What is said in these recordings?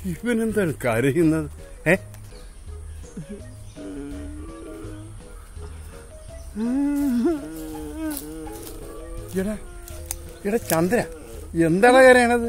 ഇവനെന്താണ് കരയുന്നത് ഏ എടാ എടാ ചന്ദ്ര എന്താണ് കരയണത്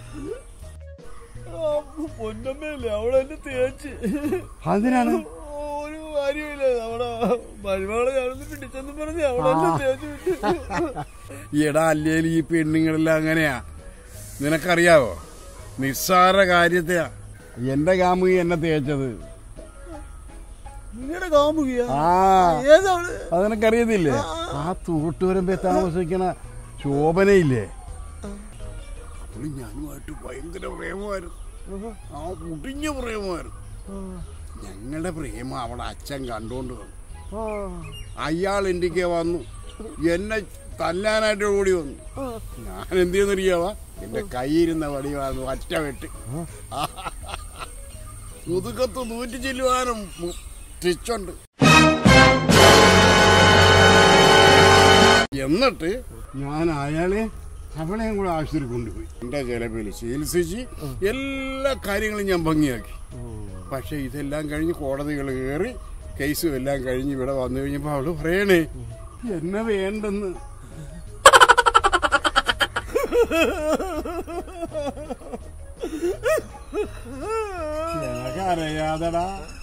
പൊന്നമ്മയല്ലേ അവളെ എന്നെ തേച്ച് അതിനാണ് ഒരു കാര്യമില്ല അവിടെ മരുമകളെ ഞാനൊന്ന് പിടിച്ചെന്ന് പറഞ്ഞ് അവളെ എന്നെ തേച്ച് വിട്ടു എടാ അല്ലേലും ഈ പെണ്ണുങ്ങളെല്ലാം അങ്ങനെയാ നിനക്കറിയാവോ നിസ്സാര കാര്യത്തെയാ എന്റെ കാമുകി എന്നെ തേച്ചത് നിങ്ങളുടെ കാമുകിയാ ആ ഏതവള് അത് നിനക്കറിയത്തില്ലേ ആ തൂട്ടുവരമ്പേ താമസിക്കണ ശോഭനയില്ലേ അവള് ഞാനുമായിട്ട് ഭയങ്കര പ്രേമമായിരുന്നു ആ മുടിഞ്ഞ പ്രേമമായിരുന്നു ഞങ്ങളുടെ പ്രേമം അവിടെ അച്ഛൻ കണ്ടോണ്ട് വന്നു അയാൾ ഇന്ത്യക്ക് വന്നു എന്നെ തല്ലാനായിട്ട് ഓടി വന്നു ഞാൻ എന്ത് ചെയ്യുന്നറിയാവാ എന്റെ കയ്യിരുന്ന വടിവാണ് ഒറ്റ വെട്ട് മുതുകത്ത് നൂറ്റി ചെല്ലുവാനും സ്റ്റിച്ചുണ്ട് എന്നിട്ട് ഞാൻ അയാളെ അവളെയും കൂടെ ആശുപത്രി കൊണ്ടുപോയി എന്റെ ചിലപ്പിൽ ചികിത്സിച്ച് എല്ലാ കാര്യങ്ങളും ഞാൻ ഭംഗിയാക്കി പക്ഷെ ഇതെല്ലാം കഴിഞ്ഞ് കോടതികൾ കയറി കേസും എല്ലാം കഴിഞ്ഞ് ഇവിടെ വന്നു കഴിഞ്ഞപ്പോ അവള് പറയണേ എന്നെ വേണ്ടെന്ന് അറിയാതടാ